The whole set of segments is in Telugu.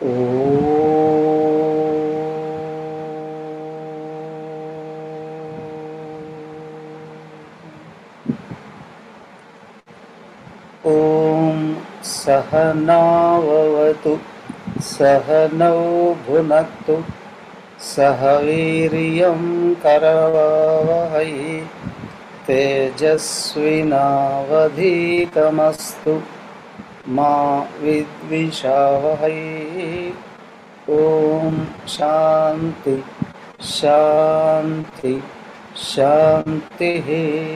ॐ सहनाववतु सहनौ भुनक्तु सह वीर्यं करवावहै तेजस्विनावधीतमस्तु मा विद्विषावहै ॐ शान्ति शान्ति शान्तिः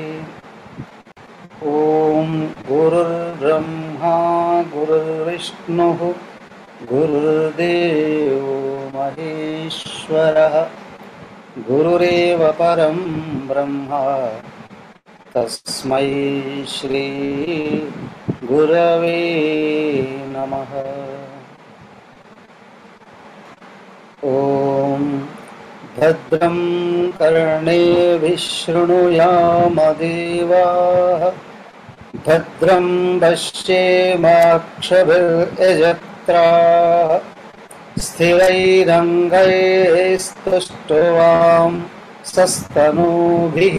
ॐ गुरुर्ब्रह्मा गुरुर्विष्णुः गुरुर्देवो महेश्वरः गुरुरेव परं ब्रह्मा तस्मै श्रीगुरवे नमः ॐ भद्रं कर्णेभिः शृणुयामदेवाः भद्रं पश्येमाक्षभिर्यजत्राः स्थिरैरङ्गैस्तुष्टुवां सस्तनूभिः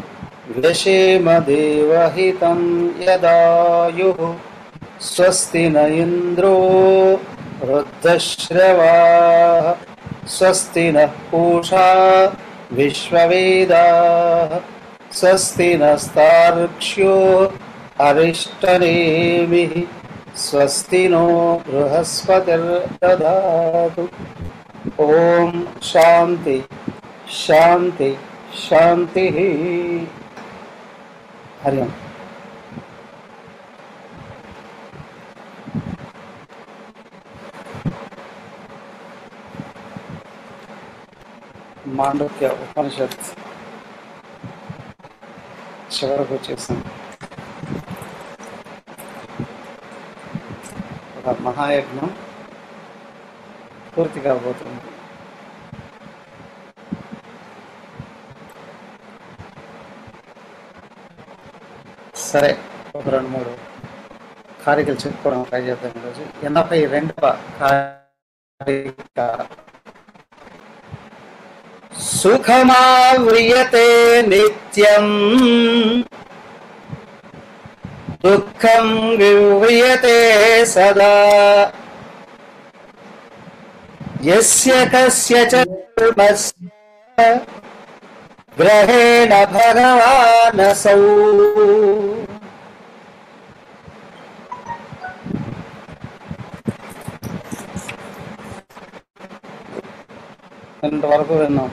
व्यशेमदेवहितं यदायुः स्वस्ति न इन्द्रो वृद्धश्रवाः स्वस्ति नः पूषा विश्ववेदाः स्वस्ति नस्तार्क्ष्यो अरिष्टनेमिः स्वस्ति नो बृहस्पतिर्दधातु ॐ शान्ति शान्ति शान्तिः हरि ओम् మాండక్య ఉపనిషత్ చివరకు వచ్చేసాం ఒక మహాయజ్ఞం పూర్తి కాబోతుంది సరే ఒక రెండు మూడు కారికలు చెప్పుకోవడం ట్రై చేద్దాం ఈరోజు ఎనభై రెండవ కారిక సుఖమావ్రియతే నిత్యం దుఃఖం వివ్రియతే సదా యస్య కస్యచ కర్మస్య గ్రహేణ భగవానసౌ ఇంతవరకు విన్నాం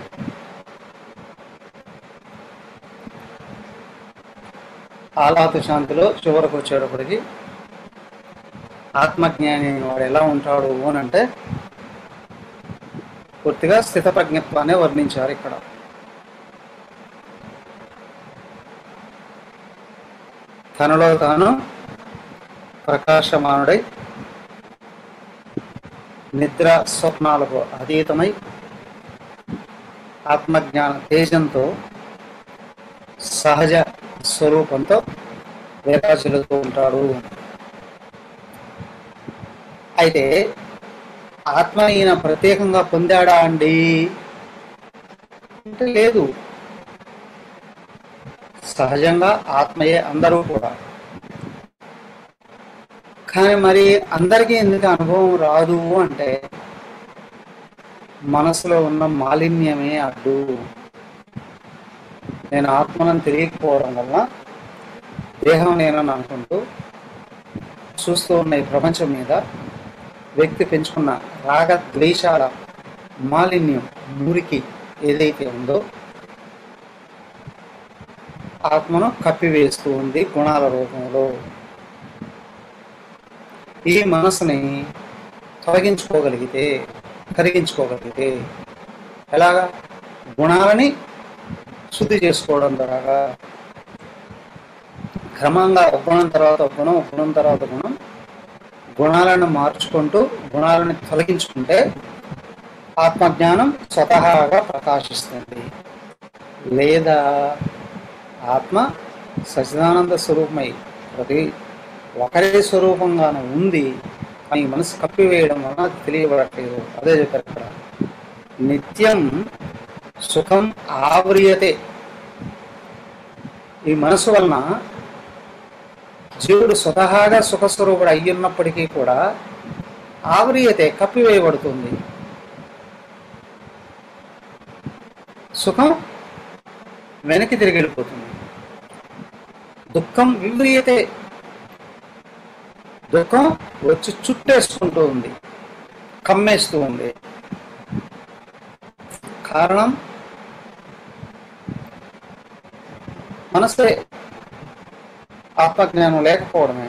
ఆలాత శాంతిలో చివరకు వచ్చేటప్పటికి ఆత్మజ్ఞాని అయిన వాడు ఎలా ఉంటాడు అని అంటే పూర్తిగా స్థితప్రజ్ఞత్వాన్ని వర్ణించారు ఇక్కడ తనలో తాను ప్రకాశమానుడై నిద్ర స్వప్నాలకు అతీతమై ఆత్మజ్ఞాన తేజంతో సహజ స్వరూపంతో విరాజిల్లుతూ ఉంటాడు అయితే ఆత్మ ఈయన ప్రత్యేకంగా పొందాడా అండి అంటే లేదు సహజంగా ఆత్మయే అందరూ కూడా కానీ మరి అందరికీ ఎందుకు అనుభవం రాదు అంటే మనసులో ఉన్న మాలిన్యమే అడ్డు నేను ఆత్మను తెలియకపోవడం వల్ల దేహం నేనని అనుకుంటూ చూస్తూ ఉన్న ఈ ప్రపంచం మీద వ్యక్తి పెంచుకున్న రాగ ద్వేషాల మాలిన్యం మురికి ఏదైతే ఉందో ఆత్మను కప్పివేస్తూ ఉంది గుణాల రూపంలో ఈ మనసుని తొలగించుకోగలిగితే కరిగించుకోగలిగితే ఎలాగా గుణాలని శుద్ధి చేసుకోవడం ద్వారా క్రమంగా ఒక గుణం తర్వాత ఒక గుణం ఒక గుణం తర్వాత గుణం గుణాలను మార్చుకుంటూ గుణాలను తొలగించుకుంటే ఆత్మజ్ఞానం స్వతహాగా ప్రకాశిస్తుంది లేదా ఆత్మ సచిదానంద స్వరూపమై ప్రతి ఒకరి స్వరూపంగానే ఉంది అని మనసు కప్పివేయడం వలన అది తెలియబడట్లేదు అదే చెప్పారు ఇక్కడ నిత్యం సుఖం ఆవ్రియతే ఈ మనసు వలన జీవుడు స్వతహాగా సుఖస్వరూపుడు అయ్యున్నప్పటికీ కూడా ఆవ్రియతే కప్పివేయబడుతుంది సుఖం వెనక్కి తిరిగి వెళ్ళిపోతుంది దుఃఖం వివ్రియతే దుఃఖం వచ్చి చుట్టేసుకుంటూ ఉంది కమ్మేస్తూ ఉంది కారణం మనసే ఆత్మజ్ఞానం లేకపోవడమే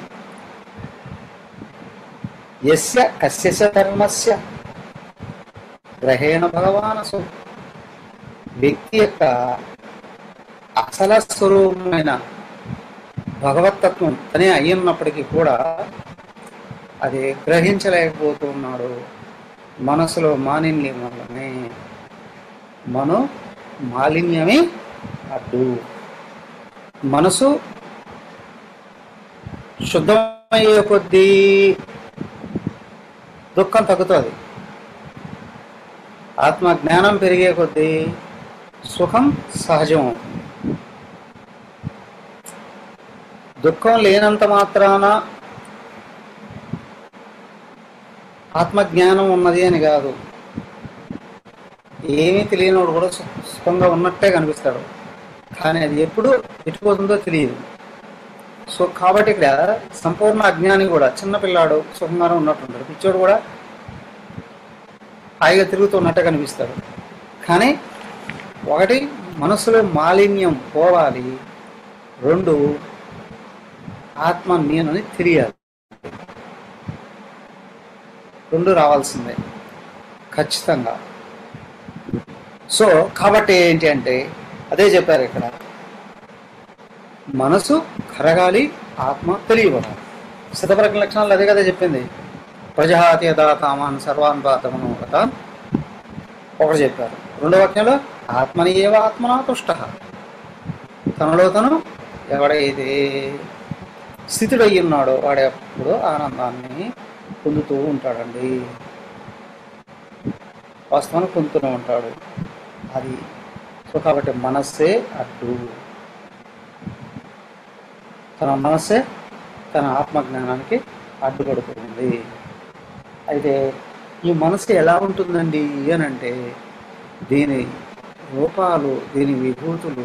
యస్య కస్యస ధర్మస్య గ్రహేణ భగవానసు వ్యక్తి యొక్క అసల స్వరూపమైన భగవతత్వం తనే అయ్యున్నప్పటికీ కూడా అది గ్రహించలేకపోతున్నాడు మనసులో మాలిన్యం వల్లనే మను మాలిన్యమే అడ్డు మనసు శుద్ధమయ్యే కొద్దీ దుఃఖం తగ్గుతుంది ఆత్మ జ్ఞానం పెరిగే కొద్దీ సుఖం సహజం దుఃఖం లేనంత మాత్రాన ఆత్మజ్ఞానం ఉన్నది అని కాదు ఏమీ తెలియనివాడు కూడా సు- సుఖంగా ఉన్నట్టే కనిపిస్తాడు కానీ అది ఎప్పుడు ఎటుపోతుందో తెలియదు సో కాబట్టి ఇక్కడ సంపూర్ణ అజ్ఞాని కూడా చిన్నపిల్లాడు సుఖంగానే ఉన్నట్టుంటాడు పిచ్చోడు కూడా హాయిగా తిరుగుతూ ఉన్నట్టే కనిపిస్తాడు కానీ ఒకటి మనసులో మాలిన్యం పోవాలి రెండు ఆత్మ నేనని తెలియాలి రెండు రావాల్సిందే ఖచ్చితంగా సో కాబట్టి ఏంటి అంటే అదే చెప్పారు ఇక్కడ మనసు కరగాలి ఆత్మ తెలియబడాలి శతప్రజ్ఞ లక్షణాలు అదే కదా చెప్పింది ప్రజాతి యథా కామాన్ సర్వాన్ బాధమను కదా ఒకటి చెప్పారు రెండో వాక్యంలో ఆత్మని ఏవ ఆత్మనా తుష్ట తనలో తను ఎవడైతే స్థితుడయ్యి ఉన్నాడో వాడు ఎప్పుడు ఆనందాన్ని పొందుతూ ఉంటాడండి వాస్తవానికి పొందుతూనే ఉంటాడు అది సో కాబట్టి మనస్సే అడ్డు తన మనస్సే తన ఆత్మజ్ఞానానికి అడ్డుపడుతుంది అయితే ఈ మనసు ఎలా ఉంటుందండి అని అంటే దీని రూపాలు దీని విభూతులు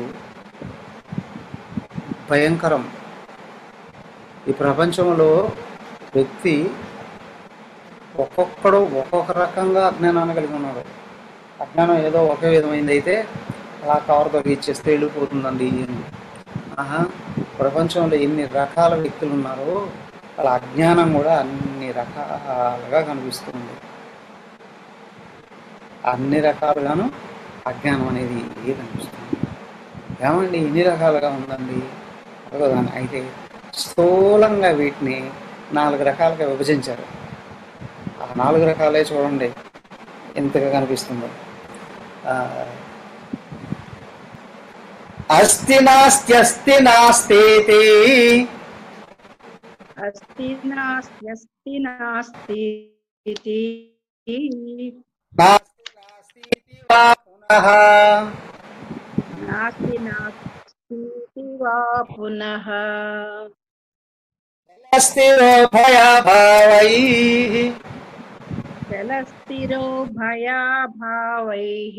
భయంకరం ఈ ప్రపంచంలో వ్యక్తి ఒక్కొక్కడు ఒక్కొక్క రకంగా అజ్ఞానాన్ని కలిగి ఉన్నాడు అజ్ఞానం ఏదో ఒకే విధమైంది అయితే అలా కవర్తో ఇచ్చేస్తే వెళ్ళిపోతుందండి అని ఆహా ప్రపంచంలో ఎన్ని రకాల వ్యక్తులు ఉన్నారో వాళ్ళ అజ్ఞానం కూడా అన్ని రకాలుగా కనిపిస్తుంది అన్ని రకాలుగాను అజ్ఞానం అనేది ఏ కనిపిస్తుంది ఏమండి ఎన్ని రకాలుగా ఉందండి అడగదాన్ని అయితే స్థూలంగా వీటిని నాలుగు రకాలుగా విభజించారు ఆ నాలుగు రకాలే చూడండి ఎంతగా కనిపిస్తుందో ఆ, అస్తి నాస్తి అస్తి నాస్తేతి अस्ति नास्त्यस्ति नास्ति इति నాస్తి నాస్తి వా పునః नास्ति नास्ति इति वा पुनः అస్తిరో భయాభావైః चलस्थिरो भयाभावैः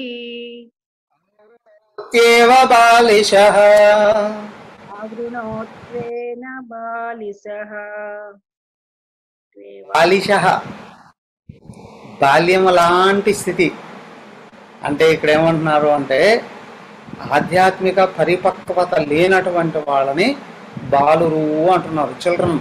ఇత్యేవ బాలిశः आवृणोत्वेन बालिशः బాలిశः బాల్యం లాంటి స్థితి అంటే ఇక్కడ ఏమంటున్నారు అంటే ఆధ్యాత్మిక పరిపక్వత లేనటువంటి వాళ్ళని బాలురు అంటున్నారు చిల్డ్రన్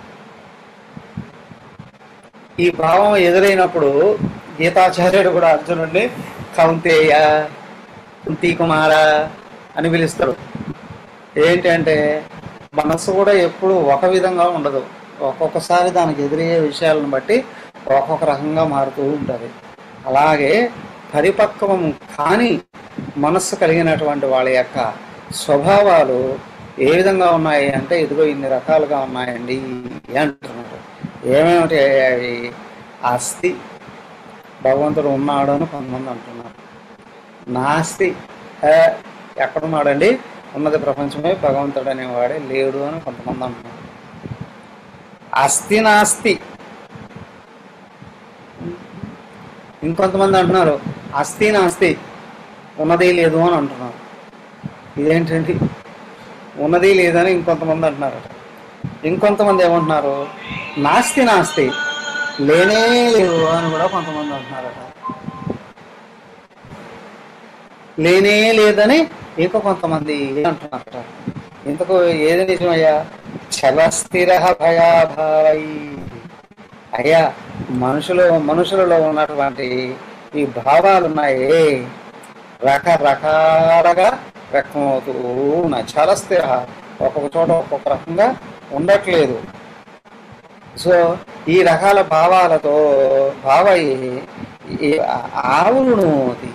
ఈ భావం ఎదురైనప్పుడు గీతాచార్యుడు కూడా అర్జునుడిని కౌంతేయ కుంతి కుమార అని పిలుస్తాడు ఏంటంటే మనసు కూడా ఎప్పుడు ఒక విధంగా ఉండదు ఒక్కొక్కసారి దానికి ఎదురయ్యే విషయాలను బట్టి ఒక్కొక్క రకంగా మారుతూ ఉంటుంది అలాగే పరిపక్వం కాని మనస్సు కలిగినటువంటి వాళ్ళ యొక్క స్వభావాలు ఏ విధంగా ఉన్నాయి అంటే ఇదిగో ఇన్ని రకాలుగా ఉన్నాయండి అంటున్నారు ఏమేమిటి అవి అస్థి భగవంతుడు ఉన్నాడు అని కొంతమంది అంటున్నారు నాస్తి హే, ఎక్కడున్నాడండి ఉన్నది ప్రపంచమే భగవంతుడు అనేవాడే లేడు అని కొంతమంది అంటున్నారు అస్థి నాస్తి ఇంకొంతమంది అంటున్నారు అస్థి నాస్తి ఉన్నది లేదు అని అంటున్నారు ఇదేంటండి ఉన్నది లేదని ఇంకొంతమంది అంటున్నారు ఇంకొంతమంది ఏమంటున్నారు నాస్తి నాస్తి లేనే లేవు అని కూడా కొంతమంది అంటున్నారట లేనే లేదని ఇంకో కొంతమంది అంటున్నారట ఇంతకు ఏది నిజమయ్యా చలస్థిర భయాభావై అయ్యా మనుషులు మనుషులలో ఉన్నటువంటి ఈ భావాలు ఉన్నాయే రకరకాలుగా వ్యక్తమవుతూ ఉన్నాయి చాలా స్థిర ఒక్కొక్క చోట ఒక్కొక్క రకంగా ఉండట్లేదు సో ఈ రకాల భావాలతో భావ ఆవునుది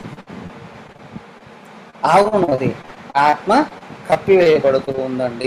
ఆవునుది ఆత్మ కప్పివేయబడుతూ ఉందండి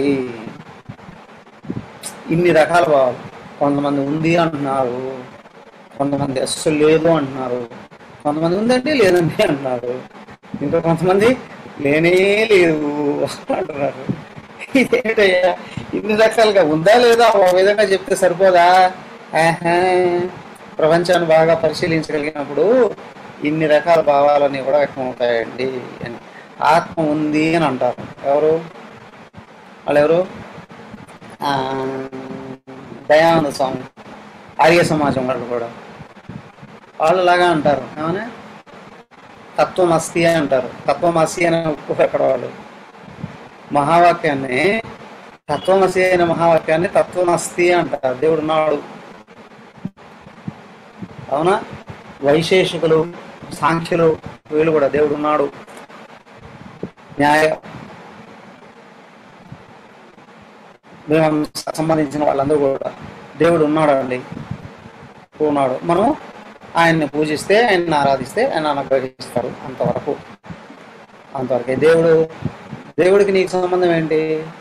ఇన్ని రకాల భావాలు కొంతమంది ఉంది అంటున్నారు కొంతమంది అస్సలు లేదు అంటున్నారు కొంతమంది ఉందండి లేదండి అంటున్నారు ఇంకా కొంతమంది లేనే లేదు అంటున్నారు ఇదేంటయ్యా ఇన్ని రకాలుగా ఉందా లేదా ఒక విధంగా చెప్తే సరిపోదా ఆహా ప్రపంచాన్ని బాగా పరిశీలించగలిగినప్పుడు ఇన్ని రకాల భావాలన్నీ కూడా వ్యక్తమవుతాయండి అని ఆత్మ ఉంది అని అంటారు ఎవరు వాళ్ళు ఎవరు ఆ, దయానంద స్వామి ఆర్య సమాజం వాళ్ళు కూడా వాళ్ళు లాగా అంటారు ఏమన్నా తత్వం అస్తి అని అంటారు తత్వం అస్తి అని ఒప్పుకోరు అక్కడ వాళ్ళు మహావాక్యాన్ని తత్వమసి అయిన మహావాక్యాన్ని తత్వమస్తి అంటారు దేవుడు ఉన్నాడు అవునా వైశేషికులు సాంఖ్యులు వీళ్ళు కూడా దేవుడు ఉన్నాడు న్యాయ మేము సంబంధించిన వాళ్ళందరూ కూడా దేవుడు ఉన్నాడు అండి ఉన్నాడు మనం ఆయన్ని పూజిస్తే ఆయన్ని ఆరాధిస్తే ఆయన అనుగ్రహిస్తాడు అంతవరకు అంతవరకే దేవుడు దేవుడికి నీకు సంబంధం ఏంటి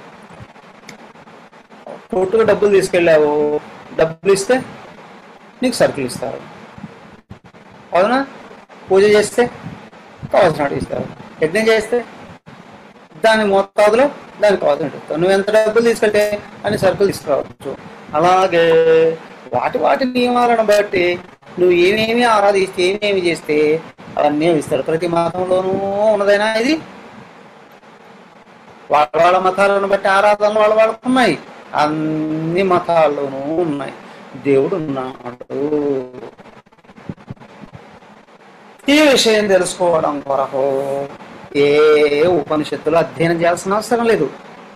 కొట్టుకు డబ్బులు తీసుకెళ్ళావు డబ్బులు ఇస్తే నీకు సరుకులు ఇస్తారు అవునా పూజ చేస్తే కావాల్సినట్టు ఇస్తారు యజ్ఞం చేస్తే దాని మోతాదులో దానికి కావాల్సినట్టు ఇస్తారు నువ్వు ఎంత డబ్బులు తీసుకెళ్తే అని సరుకులు తీసుకురావచ్చు అలాగే వాటి వాటి నియమాలను బట్టి నువ్వు ఏమేమి ఆరాధిస్తే ఏమేమి చేస్తే అవన్నీ ఇస్తాడు ప్రతి మతంలోనూ ఉన్నదైనా ఇది వాళ్ళ వాళ్ళ మతాలను బట్టి ఆరాధనలు వాళ్ళ వాళ్ళకు ఉన్నాయి అన్ని మతాల్లోనూ ఉన్నాయి దేవుడు ఉన్నాడు ఈ విషయం తెలుసుకోవడం కొరకు ఏ ఉపనిషత్తులు అధ్యయనం చేయాల్సిన అవసరం లేదు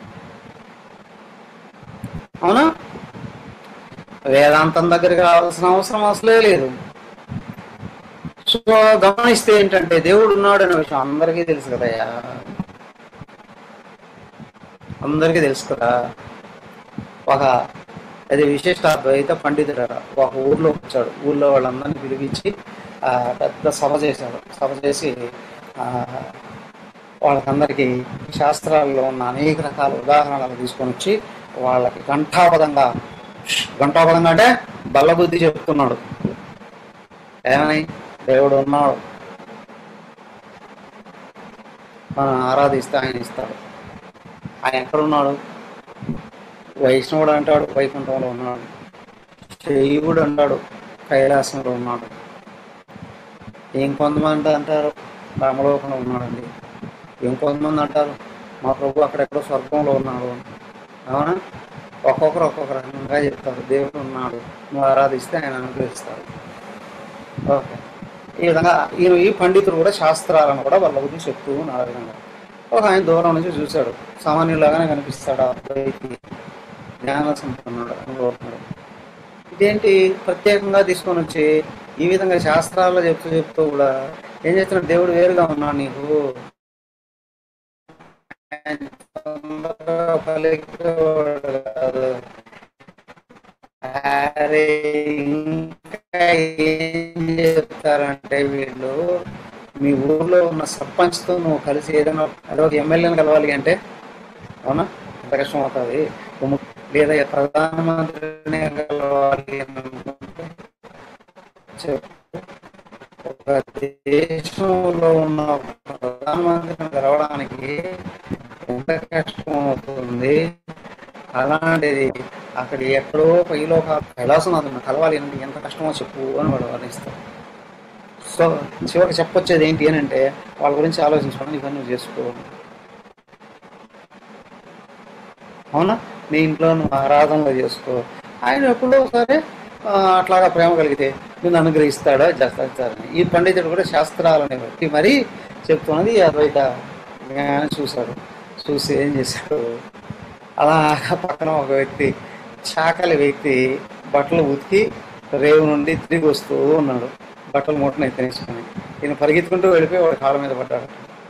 అవునా వేదాంతం దగ్గరికి రావాల్సిన అవసరం అసలే లేదు సో గమనిస్తే ఏంటంటే దేవుడు ఉన్నాడు అనే విషయం అందరికీ తెలుసు కదయ్యా అందరికీ తెలుసు కదా ఒక అది విశిష్ట అద్వైత పండితుడు ఒక ఊర్లో వచ్చాడు ఊర్లో వాళ్ళందరినీ పిలిపించి ఆ, పెద్ద సభ చేశాడు సభ చేసి ఆ, వాళ్ళకందరికీ శాస్త్రాల్లో ఉన్న అనేక రకాల ఉదాహరణలు తీసుకొని వచ్చి వాళ్ళకి ఘంటాపదంగా ఘంటాపదంగా అంటే బల్లబుద్ధి చెప్తున్నాడు ఏమని దేవుడు ఉన్నాడు మనం ఆరాధిస్తే ఆయన ఇస్తాడు ఆయన ఎక్కడున్నాడు వైష్ణవుడు అంటాడు వైకుంఠంలో ఉన్నాడు శైవుడు అంటాడు కైలాసంలో ఉన్నాడు ఇంకొంతమంది అంటారు రామలోకంలో ఉన్నాడండి ఇంకొంతమంది అంటారు మా ప్రభు అక్కడెక్కడో స్వర్గంలో ఉన్నాడు అని. అవునా ఒక్కొక్కరు ఒక్కొక్క రకంగా చెప్తారు దేవుడు ఉన్నాడు నువ్వు ఆరాధిస్తే ఆయన అనుగ్రహిస్తాడు ఓకే ఈ విధంగా ఈయన ఈ పండితుడు కూడా శాస్త్రాలను కూడా వాళ్ళ గురించి చెప్తూ ఉన్నారు ఆ విధంగా ఒక ఆయన దూరం నుంచి చూశాడు సామాన్యులాగానే కనిపిస్తాడు ఆ అబ్బాయికి జ్ఞాన సంపన్నుడు అనుభవజ్ఞుడు. ఇదేంటి ప్రత్యేకంగా తీసుకొని వచ్చి ఈ విధంగా శాస్త్రాల్లో చెప్తూ చెప్తూ కూడా ఏం చేస్తున్నాడు దేవుడు వేరుగా ఉన్నాడు నీకు ఆయన తొందరగా పలికేవాడు కాదు. అరే ఇంకా ఏం చెప్తారంటే వీళ్ళు మీ ఊర్లో ఉన్న సర్పంచ్తో నువ్వు కలిసి ఏదైనా అదే ఒక ఎమ్మెల్యేని కలవాలి అంటే అవునా ఎంత కష్టం అవుతుంది లేదా ప్రధానమంత్రిని కలవాలి అని అనుకుంటే చెప్పు ఒక దేశంలో ఉన్న ఒక ప్రధానమంత్రిని కలవడానికి ఎంత కష్టం అవుతుంది అలాంటిది అక్కడ ఎక్కడో పైలో ఒక కైలాసనాథుని కలవాలి అంటే ఎంత కష్టమో చెప్పు అని వాడు వర్ణిస్తాడు సో చివరికి చెప్పొచ్చేది ఏంటి అని అంటే వాళ్ళ గురించి ఆలోచించుకోవడం ఇవన్నీ నువ్వు చేసుకో అవునా నీ ఇంట్లో నువ్వు ఆరాధనలు చేసుకో ఆయన ఎప్పుడో సరే ఆ, అట్లాగా ప్రేమ కలిగితే నిన్ను అనుగ్రహిస్తాడా చేస్తాడని ఈ పండితుడు కూడా శాస్త్రాలని బట్టి మరి చెప్తున్నది ఈ అద్వైత జ్ఞానం చూశాడు చూసి ఏం చేశాడు అలా పక్కన ఒక వ్యక్తి చాకలి వ్యక్తి బట్టలు ఉతికి రేవు నుండి తిరిగి వస్తూ ఉన్నాడు బట్టలు మూటను ఎత్తనేసుకుని ఈయన పరిగెత్తుకుంటూ వెళ్ళిపోయి వాడి కాళ్ళ మీద పడ్డాడు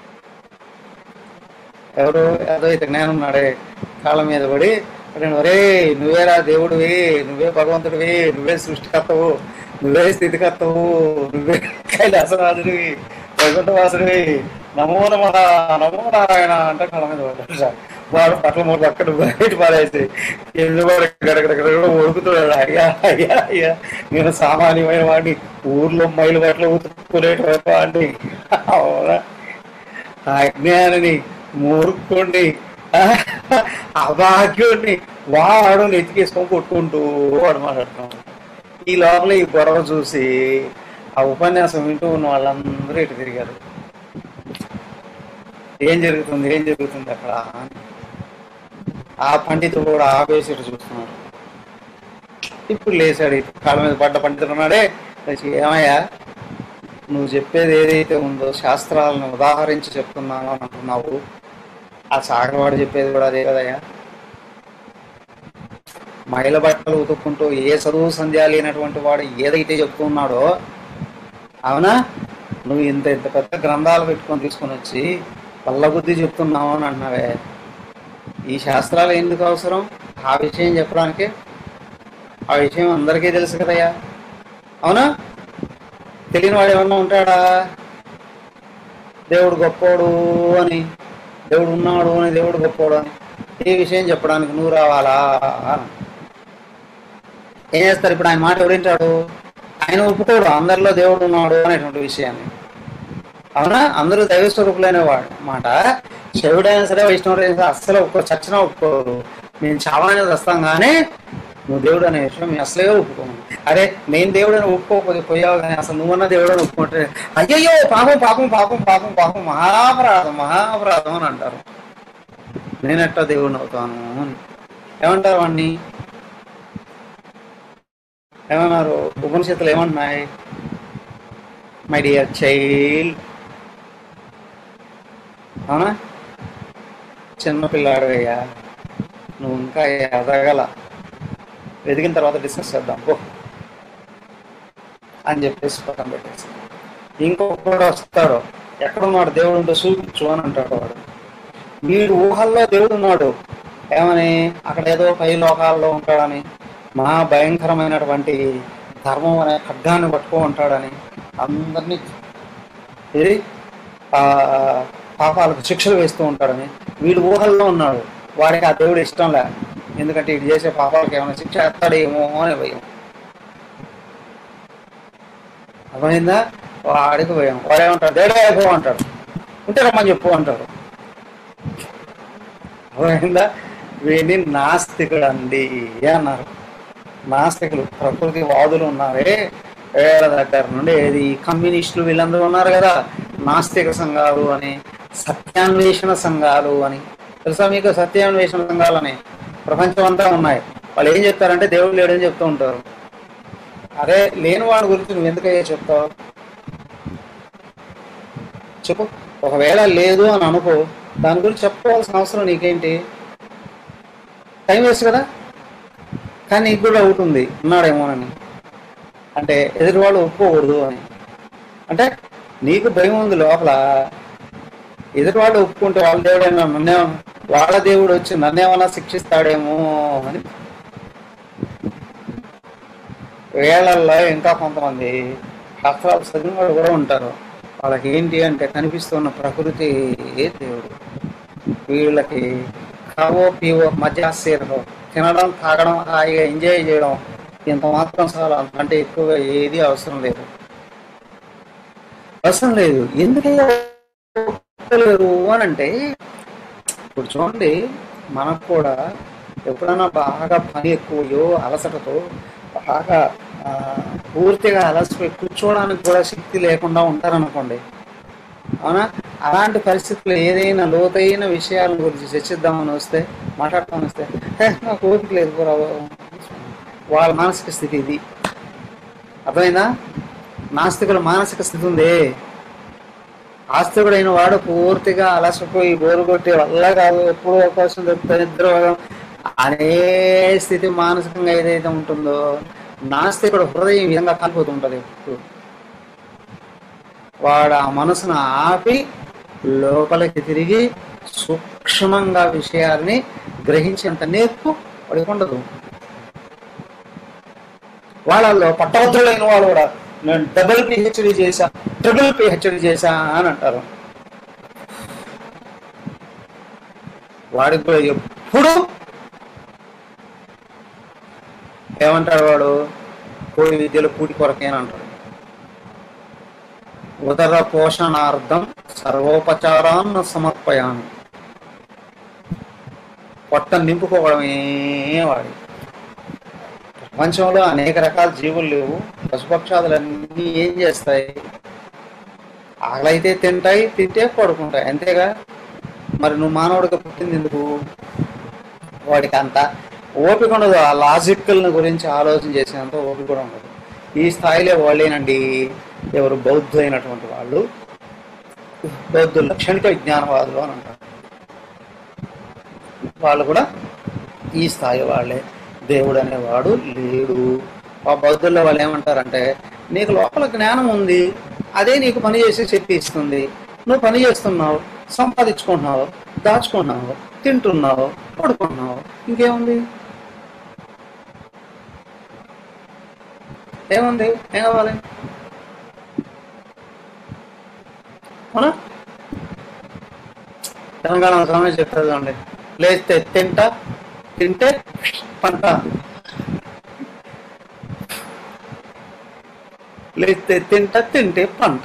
ఎవరు అద్వైత జ్ఞానం ఉన్నాడే కాళ్ళ మీద పడి నేను ఒరే నువ్వేరా దేవుడివి నువ్వే భగవంతుడివి నువ్వే సృష్టికర్తవు నువ్వే స్థితికర్తవు నువ్వే కైలాసరాజుడివి వైకుంఠవాసుడివి నమో నమ నమో నారాయణ అంటే కాళ్ళ మీద పడ్డాడు సార్. వాడు పట్ల మూడు అక్కడ బయట పారేసి ఎందువాడు గడగడగడ ఉడుకుతున్నాడు అయ్యా అయ్యా అయ్యా నేను సామాన్యమైన వాడిని ఊర్లో మైలు బట్టలు ఉతుక్కునేటువంటి వాడిని అవునా అజ్ఞానిని మూర్ఖుణ్ణి అభాగ్యుణ్ణి వాడు నెత్తికేసుకొని కొట్టుకుంటూ వాడు మాట్లాడుతున్నాడు ఈ లోపల ఈ గొడవ చూసి ఆ ఉపన్యాసం వింటూ ఉన్న వాళ్ళందరూ ఇటు తిరిగారు ఏం జరుగుతుంది ఏం జరుగుతుంది అక్కడ అని. ఆ పండితుడు కూడా ఆపేసి ఇటు చూస్తున్నాడు ఇప్పుడు లేచాడు ఈ కాళ్ళ మీద పడ్డ పండితుడు ఉన్నాడే లేచి, ఏమయ్యా నువ్వు చెప్పేది ఏదైతే ఉందో శాస్త్రాలను ఉదాహరించి చెప్తున్నాను అని అంటున్నావు ఆ సాగరవాడు చెప్పేది కూడా అదే కదయ్యా మహిళ బట్టలు ఉతుక్కుంటూ ఏ చదువు సంధ్య లేనటువంటి వాడు ఏదైతే చెప్తున్నాడో అవునా నువ్వు ఇంత ఇంత పెద్ద గ్రంథాలు పెట్టుకొని తీసుకొని వచ్చి పల్లబుద్ధి చెప్తున్నావు అని అంటున్నావే ఈ శాస్త్రాలు ఎందుకు అవసరం ఆ విషయం చెప్పడానికి ఆ విషయం అందరికీ తెలుసు కదయ్యా అవునా తెలియని వాడు ఏమన్నా ఉంటాడా దేవుడు గొప్పోడు అని దేవుడు ఉన్నాడు అని దేవుడు గొప్పోడు అని ఈ విషయం చెప్పడానికి నువ్వు రావాలా అని. ఏం చేస్తారు ఇప్పుడు ఆయన మాట ఎవరింటాడు ఆయన ఒప్పుకోడు అందరిలో దేవుడు ఉన్నాడు అనేటువంటి విషయాన్ని అవునా అందరూ దైవ స్వరూపులైన వాడు మాట శివుడైనా సరే వైష్ణవుడైనా సరే అస్సలు ఒప్పుకో చచ్చిన ఒప్పుకోరు మేము చావాలని వస్తాం కానీ నువ్వు దేవుడు అనే విషయం మేము అసలే ఒప్పుకోము అరే నేను దేవుడు అని ఒప్పుకోకపోతే పోయావు కానీ అసలు నువ్వన్న దేవుడు అని ఒప్పుకుంటే అయ్యయ్యో పాపం పాపం పాపం పాపం పాపం మహాపరాధం మహాపరాధం అని అంటారు నేనెట్టా దేవుడిని అవుతాను అని ఏమంటారు వాడిని ఏమన్నారు ఉపనిషత్తులు ఏమంటున్నాయి మై డియర్ చైల్డ్ అవునా చిన్నపిల్లాడయ్యా నువ్వు ఇంకా ఎదగల ఎదిగిన తర్వాత డిస్కస్ చేద్దాం పో అని చెప్పేసి పక్కన పెట్టేసి ఇంకొకడు వస్తాడు ఎక్కడున్నాడు దేవుడు ఉంటే చూపించు అని అంటాడు వాడు వీడు ఊహల్లో దేవుడు ఉన్నాడు ఏమని అక్కడ ఏదో పై లోకాల్లో ఉంటాడని మహా భయంకరమైనటువంటి ధర్మం అనే ఖడ్గాన్ని పట్టుకో ఉంటాడని అందరినీ ఇది ఆ పాపాలకు శిక్షలు వేస్తూ ఉంటాడని వీడు ఊహల్లో ఉన్నాడు వాడికి ఆ దేవుడు ఇష్టం లే ఎందుకంటే ఇటు చేసే పాపాలకు ఏమైనా శిక్ష వేస్తాడేమో అని భయం అర్థమైందా వాడికి భయం వాడు ఏమంటాడు దేవుడే అయిపో అంటాడు ఉంటే రమ్మని చెప్పు అంటాడు అర్థమైందా వీడిని నాస్తికుడు అండి అన్నారు నాస్తికులు ప్రకృతి వాదులు ఉన్నారే ఏళ్ళ దగ్గర నుండి ఏది ఈ కమ్యూనిస్టులు వీళ్ళందరూ ఉన్నారు కదా నాస్తిక సంఘాలు అని సత్యాన్వేషణ సంఘాలు అని తెలుసా మీకు సత్యాన్వేషణ సంఘాలు అని ప్రపంచం అంతా ఉన్నాయి వాళ్ళు ఏం చెప్తారంటే దేవుడు లేడని చెప్తూ ఉంటారు అరే లేని వాడి గురించి నువ్వు ఎందుకయ్యా చెప్తావు చెప్పు ఒకవేళ లేదు అని అనుకో దాని గురించి చెప్పుకోవాల్సిన అవసరం నీకేంటి టైం వేస్ట్ కదా కానీ నీకు కూడా డౌట్ ఉంది ఉన్నాడేమోనని అంటే ఎదుటివాళ్ళు ఒప్పుకోకూడదు అని అంటే నీకు భయం ఉంది లోపల ఎదుటివాళ్ళు ఒప్పుకుంటే వాళ్ళ దేవుడైనా నన్నే వాళ్ళ దేవుడు వచ్చి నన్నేమన్నా శిక్షిస్తాడేమో అని వేళల్లో ఇంకా కొంతమంది శాస్త్రాలు చదివిన వాళ్ళు కూడా ఉంటారు వాళ్ళకి ఏంటి అంటే కనిపిస్తున్న ప్రకృతి దేవుడు వీళ్ళకి కావో పీవో మధ్య తినడం తాగడం హాయిగా ఎంజాయ్ చేయడం ఇంత మాత్రం చాలా అంతకంటే ఎక్కువగా ఏది అవసరం లేదు అవసరం లేదు ఎందుకయ్యా ఒప్పుకోలేరు అని అంటే ఇప్పుడు చూడండి మనకు కూడా ఎప్పుడైనా బాగా పని ఎక్కువయో అలసటతో బాగా ఆ, పూర్తిగా అలసిపోయి కూర్చోవడానికి కూడా శక్తి లేకుండా ఉంటారనుకోండి అవునా అలాంటి పరిస్థితుల్లో ఏదైనా లోతైన విషయాల గురించి చర్చిద్దామని వస్తే మాట్లాడతామని వస్తే "హే, నాకు ఓపిక లేదు పోరా బాబు." వాళ్ళ మానసిక స్థితి ఇది అర్థమైందా నాస్తికుల మానసిక స్థితి ఉంది ఆస్తికుడైన వాడు పూర్తిగా అలసిపోయి బోరు కొట్టి వల్ల కాదు ఎప్పుడు అవకాశం దొరుకుతుంది నిద్ర అనే స్థితి మానసికంగా ఏదైతే ఉంటుందో నాస్తికుడు హృదయం ఈ విధంగా కాలిపోతూ ఉంటుంది ఎప్పుడు వాడు ఆ మనసును ఆపి లోపలికి తిరిగి సూక్ష్మంగా విషయాల్ని గ్రహించేంత నేర్పు వాడికి ఉండదు వాళ్ళల్లో పట్టభద్రులైన వాళ్ళు కూడా నేను డబుల్ పిహెచ్డి చేశా ట్రిపుల్ పిహెచ్డి చేశా అని అంటారు వాడికి కూడా ఎప్పుడు ఏమంటాడు వాడు కోడి విద్యలు కూటి కొరకేనంటాడు ఉదర పోషణార్థం సర్వోపచారాన్ని సమర్పయాను పొట్ట నింపుకోవడమే వాడి ప్రపంచంలో అనేక రకాల జీవులు లేవు పశుపక్షాదులన్నీ ఏం చేస్తాయి ఆకలైతే తింటాయి తింటే పడుకుంటాయి అంతేగా మరి నువ్వు మానవుడిగా పుట్టింది ఎందుకు వాడికి అంత ఓపిక ఉండదు ఆ లాజికల్ గురించి ఆలోచన చేసేంత ఓపిక కూడా ఉండదు ఈ స్థాయిలో వాళ్ళేనండి ఎవరు బౌద్ధులైనటువంటి వాళ్ళు బౌద్ధులు క్షణిక విజ్ఞానవాదులు అని అంటారు వాళ్ళు కూడా ఈ స్థాయి వాళ్ళే దేవుడు అనేవాడు లేడు ఆ బౌద్ధుల్లో వాళ్ళు ఏమంటారంటే నీకు లోపల జ్ఞానం ఉంది అదే నీకు పని చేసి చెప్పి ఇస్తుంది నువ్వు పని చేస్తున్నావు సంపాదించుకుంటున్నావు దాచుకుంటున్నావు తింటున్నావు పడుకుంటున్నావు ఇంకేముంది ఏముంది ఏం కావాలి అవునా తెలంగాణ సమయం చెప్తారు చూడండి లేస్తే తింటా తింటే పంట లేస్తే తింటా తింటే పంట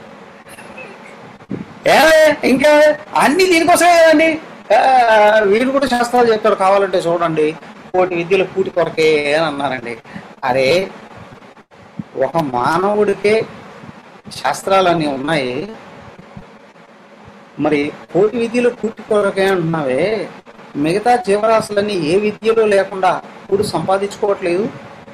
ఏ ఇంకా అన్ని దీనికోసమే కదండి ఆ, వీళ్ళు కూడా శాస్త్రాలు చెప్తారు కావాలంటే చూడండి కోటి విద్యలు కూటి కొరకే అని అన్నారండి అరే ఒక మానవుడికే శాస్త్రాలన్నీ ఉన్నాయి మరి కోటి విద్యలు కూటి కొరకే అంటున్నావే మిగతా జీవరాశులన్నీ ఏ విద్యలో లేకుండా ఇప్పుడు సంపాదించుకోవట్లేదు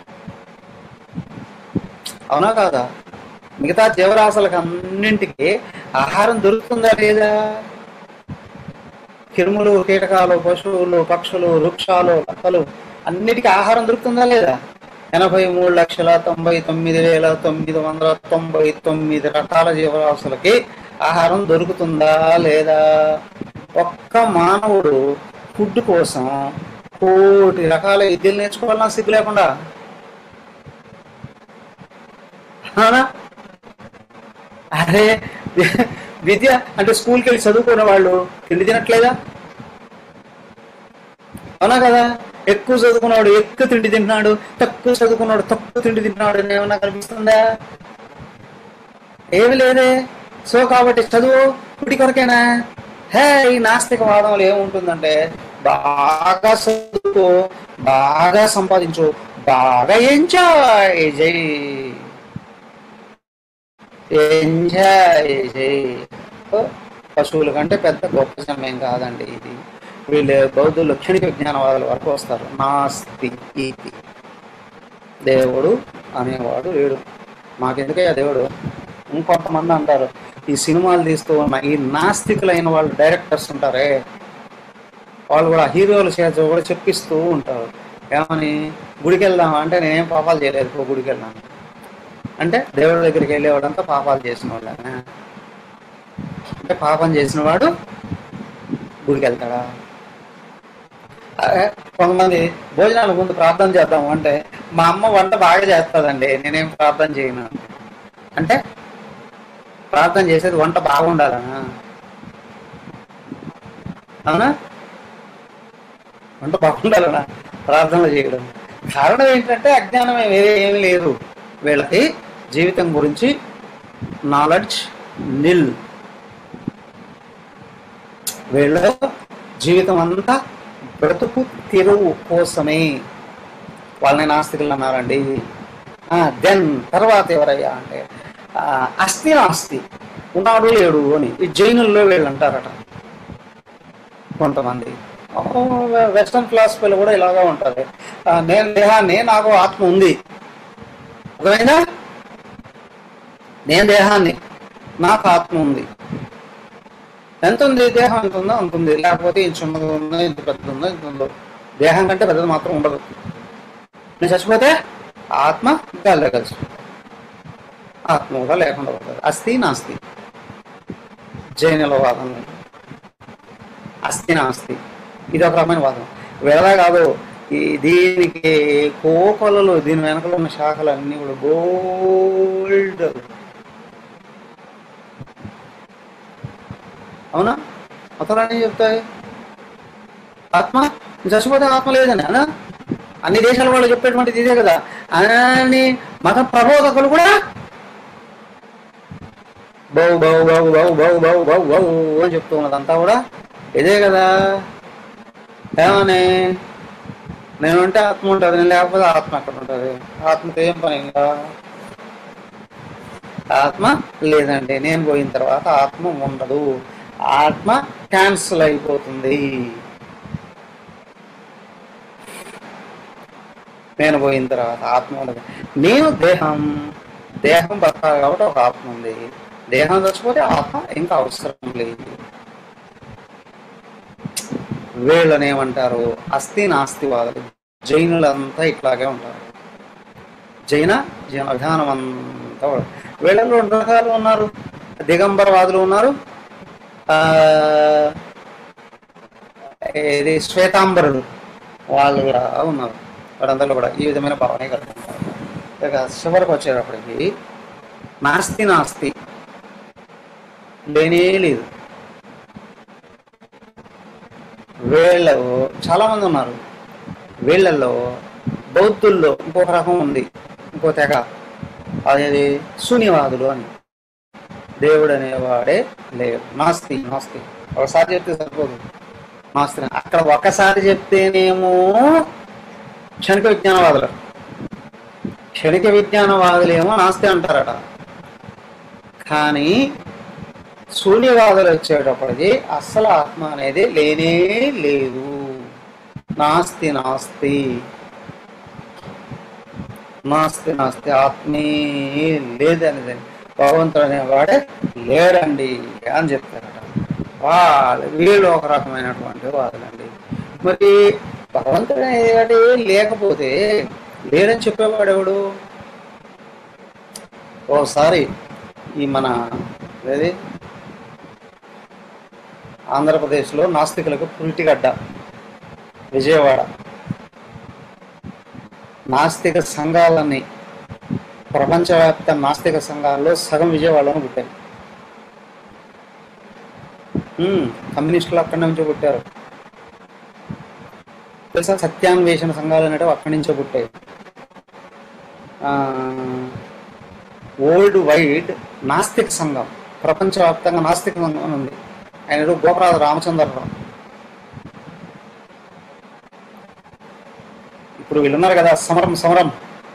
అవునా కాదా మిగతా జీవరాశులకు అన్నింటికి ఆహారం దొరుకుతుందా లేదా కిరుములు కీటకాలు పశువులు పక్షులు వృక్షాలు లతలు అన్నిటికీ ఆహారం దొరుకుతుందా లేదా ఎనభై మూడు లక్షల తొంభై తొమ్మిది వేల తొమ్మిది వందల తొంభై తొమ్మిది రకాల జీవరాశులకి ఆహారం దొరుకుతుందా లేదా ఒక్క మానవుడు ఫుడ్ కోసం కోటి రకాల విద్యలు నేర్చుకోవాలన్నా సిగ్గు లేకుండా అవునా అరే విద్య అంటే స్కూల్కి వెళ్ళి చదువుకునే వాళ్ళు తిండి తినట్లేదా అవునా కదా ఎక్కువ చదువుకున్నాడు ఎక్కువ తిండి తింటున్నాడు తక్కువ చదువుకున్నాడు తక్కువ తిండి తింటున్నాడు అని ఏమన్నా కనిపిస్తుందా ఏమి లేదే సో కాబట్టి చదువు కుడి కొరకేనా హే ఈ నాస్తికవాదంలో ఏముంటుందంటే బాగా చదువుకో బాగా సంపాదించు బాగా ఎంజాయ్ చేయి ఎంజాయ్ చేయి ఓ, పశువుల కంటే పెద్ద గొప్ప సమయం కాదండి ఇది వీళ్ళు బౌద్ధులు క్షణిక విజ్ఞానవాదుల వరకు వస్తారు నాస్తి ఈతి దేవుడు అనేవాడు లేడు మాకెందుకయ్యా దేవుడు ఇంకొంతమంది అంటారు ఈ సినిమాలు తీస్తూ ఉన్న ఈ నాస్తికులైన వాళ్ళు డైరెక్టర్స్ ఉంటారే వాళ్ళు కూడా హీరోల చేత కూడా చెప్పిస్తూ ఉంటారు ఏమని గుడికి వెళ్దామా అంటే నేనేం పాపాలు చేయలేదు పో గుడికి వెళ్ళాను అంటే దేవుడి దగ్గరికి వెళ్ళేవాడంతా పాపాలు చేసిన వాళ్ళ అంటే పాపం చేసిన వాడు గుడికి వెళ్తాడా అదే కొంతమంది భోజనాల ముందు ప్రార్థన చేద్దాము అంటే మా అమ్మ వంట బాగా చేస్తుందండి నేనేం ప్రార్థన చేయను అంటే ప్రార్థన చేసేది వంట బాగుండాలనా అవునా అంటే బాగుండాలనా ప్రార్థనలు చేయడం కారణం ఏంటంటే అజ్ఞానం వేరే ఏమీ లేదు వీళ్ళకి జీవితం గురించి నాలెడ్జ్ నిల్ వీళ్ళ జీవితం అంతా బ్రతుకు తెరువు కోసమే వాళ్ళని నాస్తికులు అన్నారండి దెన్ తర్వాత ఎవరయ్యా అంటే ఆ, అస్థి నాస్తి ఉన్నాడు లేడు అని ఈ జైనుల్లో వీళ్ళు అంటారట కొంతమంది ఆ, వెస్టర్న్ ఫిలాసఫీలు కూడా ఇలాగా ఉంటుంది ఆ, నేను దేహాన్ని నాకు ఆత్మ ఉంది అర్థమైందా నేను దేహాన్ని నాకు ఆత్మ ఉంది ఎంత ఉంది దేహం ఎంత ఉందో అంత ఉంది లేకపోతే ఇంత చిన్నది ఉందో ఇంత పెద్దది ఉందో ఇంత ఉందో దేహం కంటే పెద్దది మాత్రం ఉండదు నేను చచ్చిపోతే ఆత్మ గాల్లో కలిసి ఆత్మ కూడా లేకుండా పోతుంది అస్థి నాస్తి జైనుల వాదం అస్థి నాస్తి ఇది ఒక రకమైన వాదం వేళ కాదు ఈ దీనికి కోకొలలు దీని వెనకలో ఉన్న శాఖలు అన్నీ కూడా గోల్డ్ అవునా మతాలన్నీ చెప్తాయి ఆత్మ చచ్చిపోతే ఆత్మ లేదని అనా అన్ని దేశాల వాళ్ళు చెప్పేటువంటిది ఇదే కదా అని మత ప్రబోధకులు కూడా బౌ బౌ బౌ బౌ బౌ బౌ బౌ బౌ అని చెప్తూ ఉన్నదంతా కూడా ఇదే కదా ఏమని నేను ఉంటే ఆత్మ ఉంటుంది నేను లేకపోతే ఆత్మ ఎక్కడ ఉంటుంది ఆత్మతో ఏం పని ఇంకా ఆత్మ లేదండి నేను పోయిన తర్వాత ఆత్మ ఉండదు ఆత్మ క్యాన్సిల్ అయిపోతుంది నేను పోయిన తర్వాత ఆత్మ ఉండదు నేను దేహం దేహం బతకాలి కాబట్టి ఒక ఆత్మ ఉంది దేహం చచ్చిపోతే ఆత్మ ఇంకా అవసరం లేదు వీళ్ళని ఏమంటారు అస్థి నాస్తివాదులు జైనులంతా ఇట్లాగే ఉంటారు జైన జైన విధానం అంతా కూడా. వీళ్ళలో రెండు రకాలు ఉన్నారు దిగంబరవాదులు ఉన్నారు ఆ, ఇది శ్వేతాంబరులు వాళ్ళు కూడా ఉన్నారు వాళ్ళందరిలో కూడా ఈ విధమైన భావనే కలుగుతున్నారు ఇక చివరికి వచ్చేటప్పటికి నాస్తి నాస్తి లేనే లేదు వీళ్ళు చాలా మంది ఉన్నారు వీళ్ళల్లో బౌద్ధుల్లో ఇంకొక రకం ఉంది ఇంకో తెగ అదేది శూన్యవాదులు అని దేవుడు అనేవాడే లేడు నాస్తి నాస్తి ఒకసారి చెప్తే సరిపోదు నాస్తి అని. అక్కడ ఒక్కసారి చెప్తేనేమో క్షణిక విజ్ఞానవాదులు క్షణిక విజ్ఞానవాదులేమో నాస్తి అంటారట కానీ శూన్యవాదులు వచ్చేటప్పటికి అస్సలు ఆత్మ అనేది లేనే లేదు నాస్తి నాస్తి నాస్తి నాస్తి ఆత్మే లేదనేది భగవంతుడు అనేవాడే లేడండి అని చెప్తారట వాళ్ళు వీళ్ళు ఒక రకమైనటువంటి వాదులండి మరి భగవంతుడు అనేవాడు లేకపోతే లేడని చెప్పేవాడు ఎవడు ఓసారి ఈ మన ఏది ఆంధ్రప్రదేశ్లో నాస్తికులకు పురిటిగడ్డ విజయవాడ నాస్తిక సంఘాలన్నీ ప్రపంచవ్యాప్త నాస్తిక సంఘాల్లో సగం విజయవాడలో పుట్టాయి ఉమ్, కమ్యూనిస్టులు అక్కడి నుంచే పుట్టారు తెలుసా సత్యాన్వేషణ సంఘాలు అనేవి అక్కడి నుంచే పుట్టాయి ఆ, వరల్డ్ వైడ్ నాస్తిక సంఘం ప్రపంచవ్యాప్తంగా నాస్తిక సంఘం అని ఉంది ఆయన ఏదో గోపరాజు రామచంద్రరావు ఇప్పుడు వీళ్ళున్నారు కదా సమరం సమరం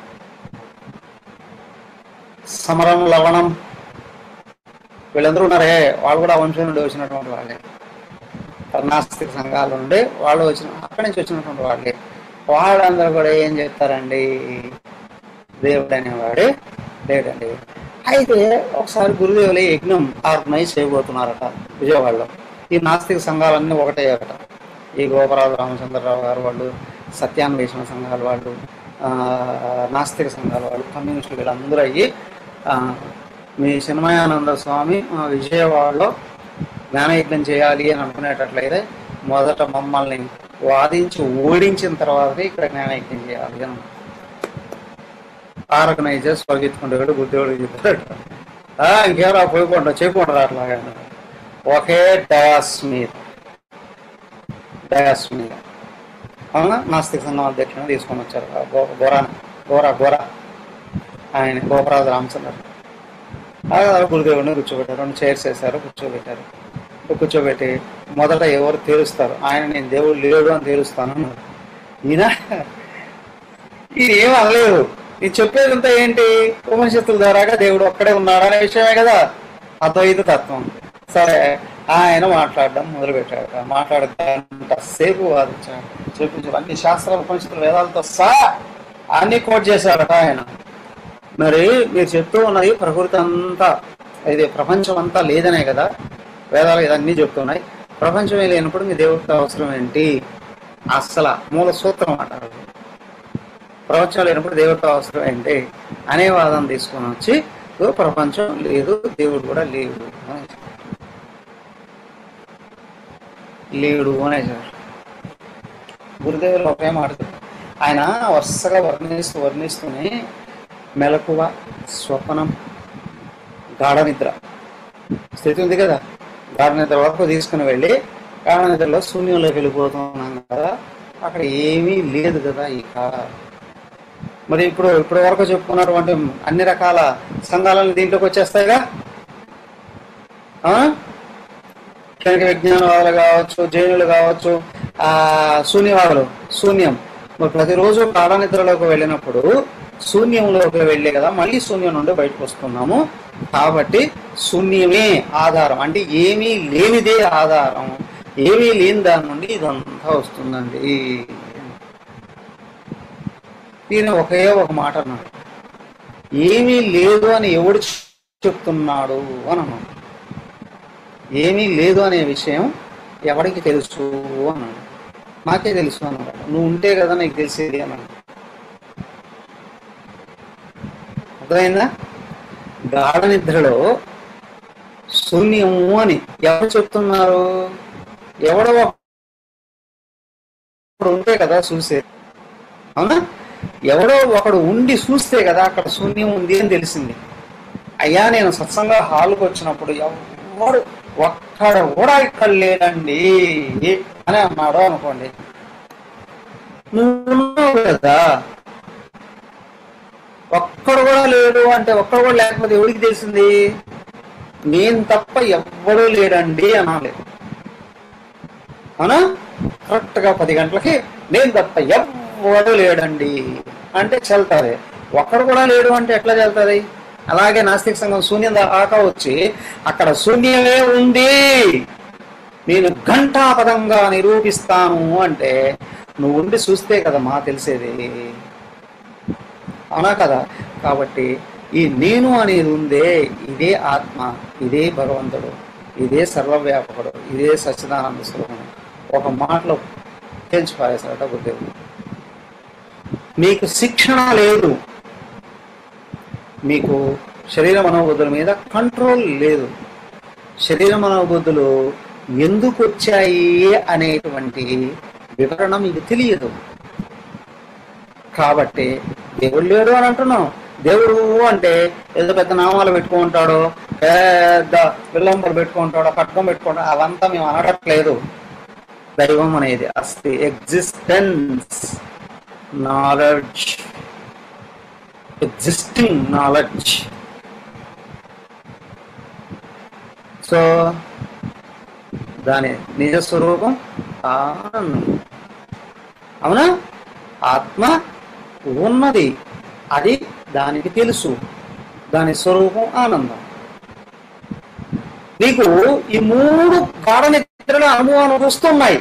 సమరం లవణం వీళ్ళందరూ ఉన్నారే వాళ్ళు కూడా ఆ వంశం నుండి వచ్చినటువంటి వాళ్ళే నాస్తిక సంఘాల నుండి వాళ్ళు వచ్చిన అక్కడి నుంచి వచ్చినటువంటి వాళ్ళే వాళ్ళందరూ కూడా ఏం చెప్తారండి దేవుడు అనేవాడు లేడండి అయితే ఒకసారి గురుదేవులు యజ్ఞం ఆర్గనైజ్ చేయబోతున్నారట విజయవాడలో ఈ నాస్తిక సంఘాలన్నీ ఒకటే అట ఈ గోపరాజు రామచంద్రరావు గారు వాళ్ళు సత్యాన్వేషణ సంఘాల వాళ్ళు ఆ, నాస్తిక సంఘాల వాళ్ళు కమ్యూనిస్టులు వీళ్ళందరూ అయ్యి ఆ, మీ చిన్మయానంద స్వామి ఆ, విజయవాడలో జ్ఞానయజ్ఞం చేయాలి అని అనుకునేటట్లయితే మొదట మమ్మల్ని వాదించి ఓడించిన తర్వాత ఇక్కడ జ్ఞానయజ్ఞం చేయాలి అని ఆర్గనైజర్స్ పరిగెత్తుకుంటాడు బుద్ధివాడు చెప్తాడు "ఆ, ఇంకెవరా పోయిపోండి చేయకుండా అట్లాగా అన్నాడు. ఒకే డయాస్ మీద డయాస్ మీద అవునా నాస్తిక సంఘం అధ్యక్షుని తీసుకొని వచ్చారు ఆ గో గోరా గోరా గోరా ఆయన గోపరాజు రామచంద్ర ఆ గురుదేవుడిని కూర్చోబెట్టారు రెండు చైర్స్ వేశారు కూర్చోబెట్టారు కూర్చోబెట్టి మొదట ఎవరు తేలుస్తారు ఆయన నేను దేవుడు లేడు అని తేలుస్తాను అన్నారు ఈయన ఇది ఏం అనలేదు నేను చెప్పేదంతా ఏంటి ఉపనిషత్తుల ద్వారాగా దేవుడు ఒక్కడే ఉన్నాడు అనే విషయమే కదా అద్వైత తత్వం సరే ఆయన మాట్లాడడం మొదలు పెట్టాడు మాట్లాడతా సేపు వాదించాడు చెప్పించాడు అన్ని శాస్త్రాలు ఉపనిషత్తులు వేదాలతో సహా అన్ని కోట్ చేశాడట ఆయన మరి మీరు చెప్తూ ఉన్నది ప్రకృతి అంతా ఇది ప్రపంచం అంతా లేదనే కదా వేదాలు ఇదన్నీ చెప్తున్నాయి ప్రపంచమే లేనప్పుడు మీ దేవుడికి అవసరం ఏంటి అస్సలు మూల సూత్రం అంటారు ప్రపంచం లేనప్పుడు దేవుడికి అవసరం ఏంటి అనే వాదం తీసుకొని వచ్చి "ఓ, ప్రపంచం లేదు దేవుడు కూడా లేడు అని చెప్పారు. లేడు అనేసారు గురుదేవులు ఒకే మాట చెప్పారు. ఆయన వరుసగా వర్ణిస్తూ వర్ణిస్తూనే మెలకువ స్వప్నం గాఢ నిద్ర స్థితి ఉంది కదా గాఢ నిద్ర వరకు తీసుకుని వెళ్ళి గాఢ నిద్రలో శూన్యంలోకి వెళ్ళిపోతున్నాం కదా అక్కడ ఏమీ లేదు కదా ఇక మరి ఇప్పుడు ఇప్పటి వరకు చెప్పుకున్నటువంటి అన్ని రకాల సంఘాలను దీంట్లోకి వచ్చేస్తాయిగా ఆ? క్షణిక విజ్ఞానవాదులు కావచ్చు జైనులు కావచ్చు ఆ శూన్యవాదులు శూన్యం మరి ప్రతిరోజు గాఢ నిద్రలోకి వెళ్ళినప్పుడు శూన్యంలోకి వెళ్ళే కదా మళ్ళీ శూన్యం నుండి బయటకు వస్తున్నాము కాబట్టి శూన్యమే ఆధారం అంటే ఏమీ లేనిదే ఆధారం ఏమీ లేని దాని నుండి ఇదంతా వస్తుందండి ఈయన ఒకే ఒక మాట అన్నాడు ఏమీ లేదు అని ఎవడు చెప్తున్నాడు అని అన్నాడు ఏమీ లేదు అనే విషయం ఎవరికి తెలుసు అన్నాడు నాకే తెలుసు అన్నాడు నువ్వు ఉంటే కదా నీకు తెలిసేది అన్నాడు అర్థమైందా గాఢ నిద్రలో శూన్యము అని ఎవరు చెప్తున్నారు ఎవడో ఒకడు ఉంటే కదా చూసేది అవునా ఎవడో ఒకడు ఉండి చూస్తే కదా అక్కడ శూన్యం ఉంది అని తెలిసింది అయ్యా నేను సత్సంగ హాల్కి వచ్చినప్పుడు ఎవడు ఒక్కడ కూడా ఇక్కడ లేదండి అని అన్నాడు అనుకోండి నువ్వు ఉన్నావు కదా ఒక్కడు కూడా లేడు అంటే ఒక్కడు కూడా లేకపోతే ఎవరికి తెలిసింది నేను తప్ప ఎవ్వడూ లేడండి అనాలి అవునా కరెక్ట్ గా పది గంటలకి నేను తప్ప ఎవ్వడూ లేడండి అంటే చెల్తాది ఒక్కడు కూడా లేడు అంటే ఎట్లా చెల్తాది అలాగే నాస్తిక సంఘం శూన్యం దాకా వచ్చి అక్కడ శూన్యమే ఉంది నేను ఘంటాపదంగా నిరూపిస్తాను అంటే నువ్వు ఉండి చూస్తే కదా మా తెలిసేది అవునా కదా కాబట్టి ఈ నేను అనేది ఉందే ఇదే ఆత్మ ఇదే భగవంతుడు ఇదే సర్వవ్యాపకుడు ఇదే సచ్చిదానంద స్వరూపం ఒక మాటలో తేల్చి పారేశాడట గురుదేవుడు మీకు శిక్షణ లేదు మీకు శరీర మనోబుద్ధుల మీద కంట్రోల్ లేదు శరీర మనోబుద్ధులు ఎందుకు వచ్చాయి అనేటువంటి వివరణ మీకు తెలియదు కాబట్టి దేవుడు లేడు అని అంటున్నాం దేవుడు అంటే ఏదో పెద్ద నామాలు పెట్టుకుంటాడో పెద్ద విల్లంబలు పెట్టుకుంటాడో కట్కం పెట్టుకుంటాడో అవంతా మేము అనడట్లేదు దైవం అనేది అస్తి existence knowledge existing knowledge so దాని నిజ స్వరూపం ఆనందం అవునా ఆత్మ ఉన్నది అది దానికి తెలుసు దాని స్వరూపం ఆనందం నీకు ఈ మూడు గాఢ నిద్రల అనుభవాలు వస్తున్నాయి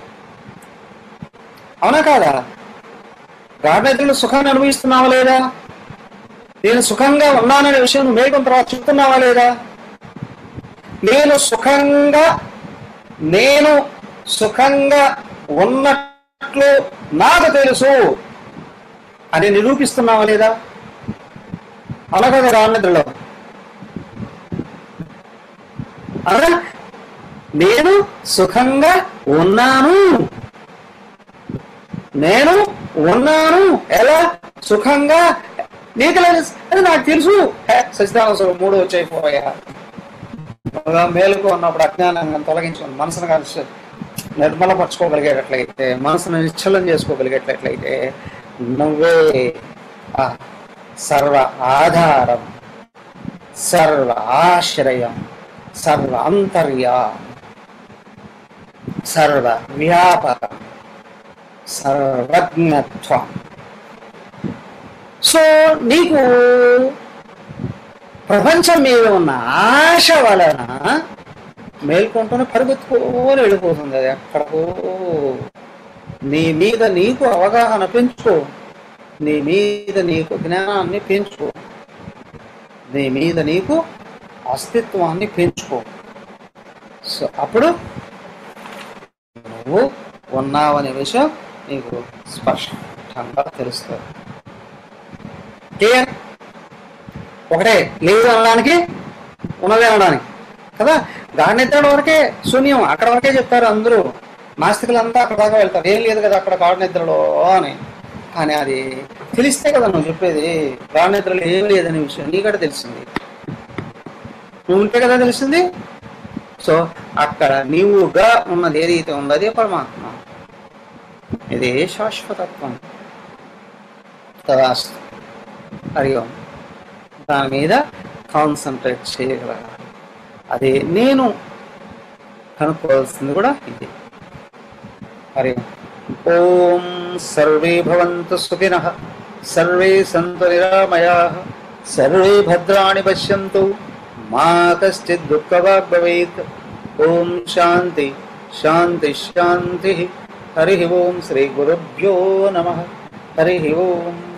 అవునా కాదా గాఢ నిద్రలు సుఖాన్ని అనుభవిస్తున్నావా లేదా నేను సుఖంగా ఉన్నాననే విషయం నువ్వు మేఘం తర్వాత చెప్తున్నావా లేదా నేను సుఖంగా నేను సుఖంగా ఉన్నట్లు నాకు తెలుసు అని నిరూపిస్తున్నావా లేదా అలా కదా రానిద్రలో అలా నేను సుఖంగా ఉన్నాను నేను ఉన్నాను ఎలా సుఖంగా నీకు లేదు అది నాకు తెలుసు సచిదాన మూడు వచ్చాయి పోయా మేలుకు ఉన్నప్పుడు అజ్ఞానంగా తొలగించుకుని మనసును కలిసి నిర్మలపరచుకోగలిగేటట్లయితే మనసును నిశ్చలం చేసుకోగలిగేటట్లయితే నువ్వే ఆ సర్వ ఆధారం సర్వ ఆశ్రయం సర్వ అంతర్యం సర్వ వ్యాపకం సర్వజ్ఞత్వం సో నీకు ప్రపంచం మీద ఉన్న ఆశ వలన మేల్కొంటూనే పరుగెత్తుకొని వెళ్ళిపోతుంది అది ఎక్కడికో నీ మీద నీకు అవగాహన పెంచుకో నీ మీద నీకు జ్ఞానాన్ని పెంచుకో నీ మీద నీకు అస్తిత్వాన్ని పెంచుకో సో అప్పుడు నువ్వు ఉన్నావనే విషయం నీకు స్పష్టంగా తెలుస్తుంది క్లియర్ ఒకటే లేదు అనడానికి ఉన్నది అనడానికి కదా గాఢ నిద్రలో వరకే శూన్యం అక్కడ వరకే చెప్తారు అందరూ నాస్తికులంతా అక్కడ దాకా వెళ్తారు ఏం లేదు కదా అక్కడ గాఢ నిద్రలో అని కానీ అది తెలిస్తే కదా నువ్వు చెప్పేది గాఢ నిద్రలో ఏం లేదనే విషయం నీకడ తెలిసింది నువ్వు ఉంటే కదా తెలిసింది సో అక్కడ నీవుగా ఉన్నది ఏదైతే ఉందో అదే పరమాత్మ ఇదే శాశ్వతత్వం తదాస్తు హరి ఓం దాని మీద కాన్సన్ట్రేట్ చేయగలగాలి అదే నేను కనుక్కోవాల్సింది కూడా ఇది హరి ఓం. ఓం సర్వే భవంతు సుఖినః సర్వే సంతు నిరామయాః సర్వే భద్రాణి పశ్యంతు మా కశ్చిత్ దుఃఖవాగ్ భవేత్ ఓం శాంతి శాంతి శాంతి హరి ఓం శ్రీ గురుభ్యో నమ హరి ఓం